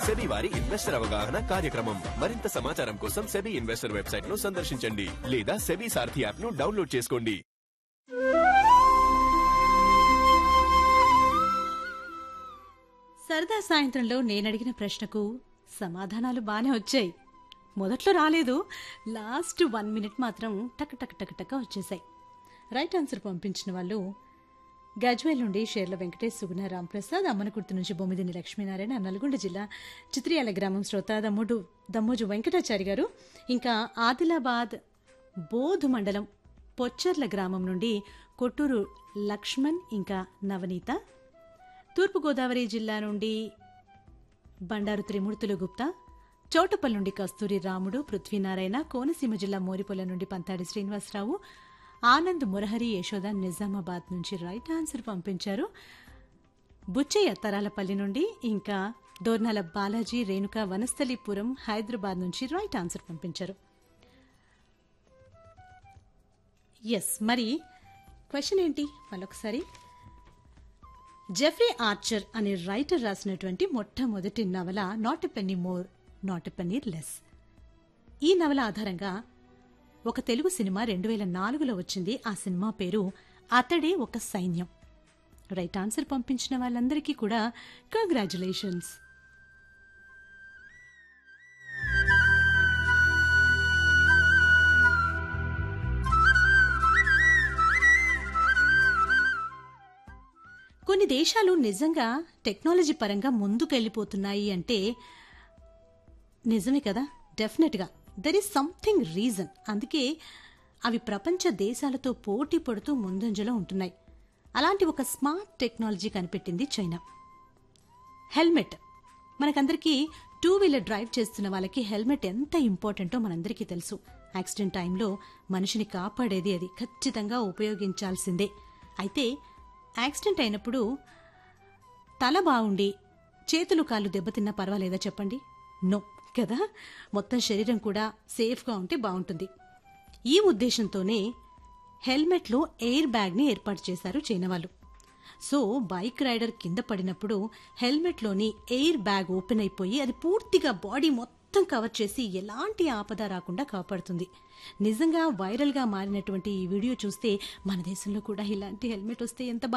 SEBI వారి investor అవగాహన కార్యక్రమం మరింత సమాచారం కోసం సెబీ ఇన్వెస్టర్ వెబ్సైట్ ను సందర్శించండి లేదా సెబీ సారథి యాప్ ను డౌన్లోడ్ చేసుకోండి సరదా సాయంత్రంలో నేనడిగిన ప్రశ్నకు సమాధానాలు బానే వచ్చాయి మొదట్లో రాలేదు లాస్ట్ వన్ మినిట్ మాత్రం టక్ టక్ టక్ టక్ వచ్చేసాయి రైట్ ఆన్సర్ పంపించిన వాళ్ళు గజ్వేల్ నుండి షేర్ల వెంకటేష్ సుగుణ రాంప్రసాద్ అమ్మనకుర్తి నుంచి బొమ్మిదిని లక్ష్మీనారాయణ నల్గొండ జిల్లా చిత్రియాల గ్రామం శ్రోత దమ్ముడు దమ్మోజు వెంకటాచారి గారు ఇంకా ఆదిలాబాద్ బోధు మండలం పొచ్చర్ల గ్రామం నుండి కొట్టూరు లక్ష్మణ్ ఇంకా నవనీత తూర్పుగోదావరి జిల్లా నుండి బండారు త్రిమూర్తులు గుప్తా చౌటపల్లి నుండి కస్తూరి రాముడు పృథ్వీనారాయణ కోనసీమ జిల్లా మోరిపొల నుండి పంతాడి శ్రీనివాసరావు ఆనంద్ మురహరి యశోద నిజామాబాద్ నుంచి రైట్ ఆన్సర్ పంపించారు బుచ్చయ్య తరాలపల్లి నుండి ఇంకా దోర్నాల బాలాజీ రేణుక వనస్థలిపురం హైదరాబాద్ నుంచి రైట్ ఆన్సర్ పంపించారు ఎస్ మరి క్వశ్చన్ ఏంటి మళ్ళొకసారి జెఫ్రీ ఆర్చర్ అనే రైటర్ రాసినటువంటి మొట్టమొదటి నవల not a penny more not a penny less ఈ నవల ఆధారంగా ఒక తెలుగు సినిమా రెండు వేల నాలుగులో వచ్చింది ఆ సినిమా పేరు అతడే ఒక సైన్యం రైట్ ఆన్సర్ పంపించిన వాళ్ళందరికీ కూడా కంగ్రాచులేషన్స్ కొన్ని దేశాలు నిజంగా టెక్నాలజీ పరంగా ముందుకెళ్ళిపోతున్నాయి అంటే నిజమే కదా డెఫినెట్గా దెర్ ఈస్ సంథింగ్ రీజన్ అందుకే అవి ప్రపంచ దేశాలతో పోటీ పడుతూ ముందంజలో ఉంటున్నాయి అలాంటి ఒక స్మార్ట్ టెక్నాలజీ కనిపెట్టింది చైనా హెల్మెట్ మనకందరికీ టూ వీలర్ డ్రైవ్ చేస్తున్న వాళ్ళకి హెల్మెట్ ఎంత ఇంపార్టెంటో మనందరికీ తెలుసు యాక్సిడెంట్ టైంలో మనిషిని కాపాడేది అది ఖచ్చితంగా ఉపయోగించాల్సిందే అయితే యాక్సిడెంట్ అయినప్పుడు తల బాగుండి చేతులు కాళ్ళు దెబ్బతిన్నా పర్వాలేదా చెప్పండి నో కదా మొత్తం శరీరం కూడా సేఫ్గా ఉంటే బాగుంటుంది ఈ ఉద్దేశంతోనే హెల్మెట్లో ఎయిర్ బ్యాగ్ని ఏర్పాటు చేశారు చైనా వాళ్ళు సో బైక్ రైడర్ కింద పడినప్పుడు హెల్మెట్లోని ఎయిర్ బ్యాగ్ ఓపెన్ అయిపోయి అది పూర్తిగా బాడీ మొత్తం కవర్ చేసి ఎలాంటి ఆపద రాకుండా కాపాడుతుంది నిజంగా వైరల్గా మారినటువంటి ఈ వీడియో చూస్తే మన దేశంలో కూడా ఇలాంటి హెల్మెట్ వస్తే ఎంత